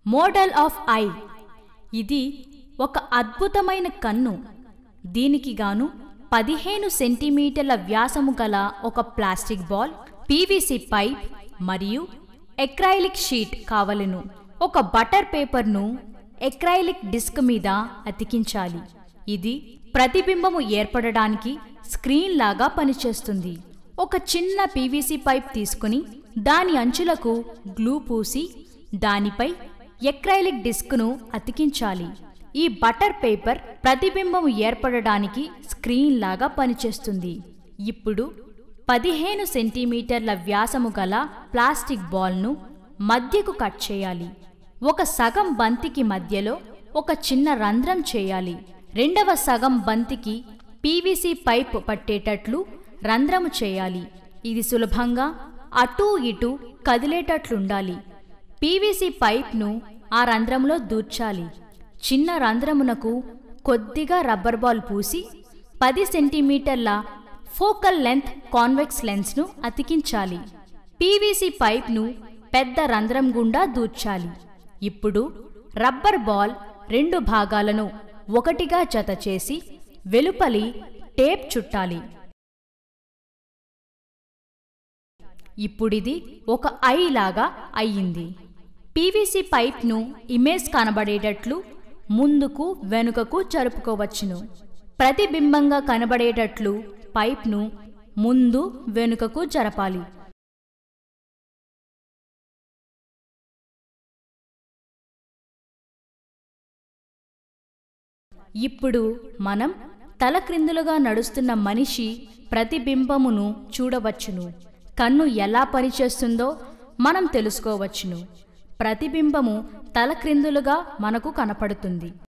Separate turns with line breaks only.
model of I ఇది ఒక అద్భుతమైన కన్ను దీనికి గాను పదిహేను సెంటీమీటర్ల వ్యాసము గల ఒక ప్లాస్టిక్ బాల్ పీవీసీ పైప్ మరియు ఎక్రైలిక్ షీట్ కావలెను ఒక బటర్ పేపర్ను ఎక్రైలిక్ డిస్క్ మీద అతికించాలి ఇది ప్రతిబింబము ఏర్పడడానికి స్క్రీన్ లాగా పనిచేస్తుంది ఒక చిన్న పీవీసీ పైప్ తీసుకుని దాని అంచులకు గ్లూ పూసి దానిపై ఎక్రైలిక్ డిస్క్ను అతికించాలి ఈ బటర్ పేపర్ ప్రతిబింబం ఏర్పడడానికి స్క్రీన్ లాగా పనిచేస్తుంది ఇప్పుడు పదిహేను సెంటీమీటర్ల వ్యాసము గల ప్లాస్టిక్ బాల్ను మధ్యకు కట్ చేయాలి ఒక సగం బంతికి మధ్యలో ఒక చిన్న రంధ్రం చేయాలి రెండవ సగం బంతికి పీవీసీ పైప్ పట్టేటట్లు రంధ్రము చేయాలి ఇది సులభంగా అటూ ఇటూ కదిలేటట్లుండాలి పీవీసీ పైప్ను ఆ రంధ్రంలో దూర్చాలి చిన్న రంధ్రమునకు కొద్దిగా రబ్బర్ బాల్ పూసి పది సెంటీమీటర్ల ఫోకల్ లెంత్ కాన్వెక్స్ లెన్స్ను అతికించాలి పీవీసీ పైప్ను పెద్ద రంధ్రం గుండా దూర్చాలి ఇప్పుడు రబ్బర్ బాల్ రెండు భాగాలను ఒకటిగా జత చేసి వెలుపలి టేప్ చుట్టాలి ఇప్పుడిది ఒక ఐ లాగా అయ్యింది పీవీసీ పైప్ను ఇమేజ్ కనబడేటట్లు ముందుకు వెనుకకు జరుపుకోవచ్చును ప్రతిబింబంగా కనబడేటట్లు పైప్ను ముందు వెనుకకు జరపాలి ఇప్పుడు మనం తలక్రిందులుగా నడుస్తున్న మనిషి ప్రతిబింబమును చూడవచ్చును కన్ను ఎలా పనిచేస్తుందో మనం తెలుసుకోవచ్చును ప్రతిబింబము తలక్రిందులుగా మనకు కనపడుతుంది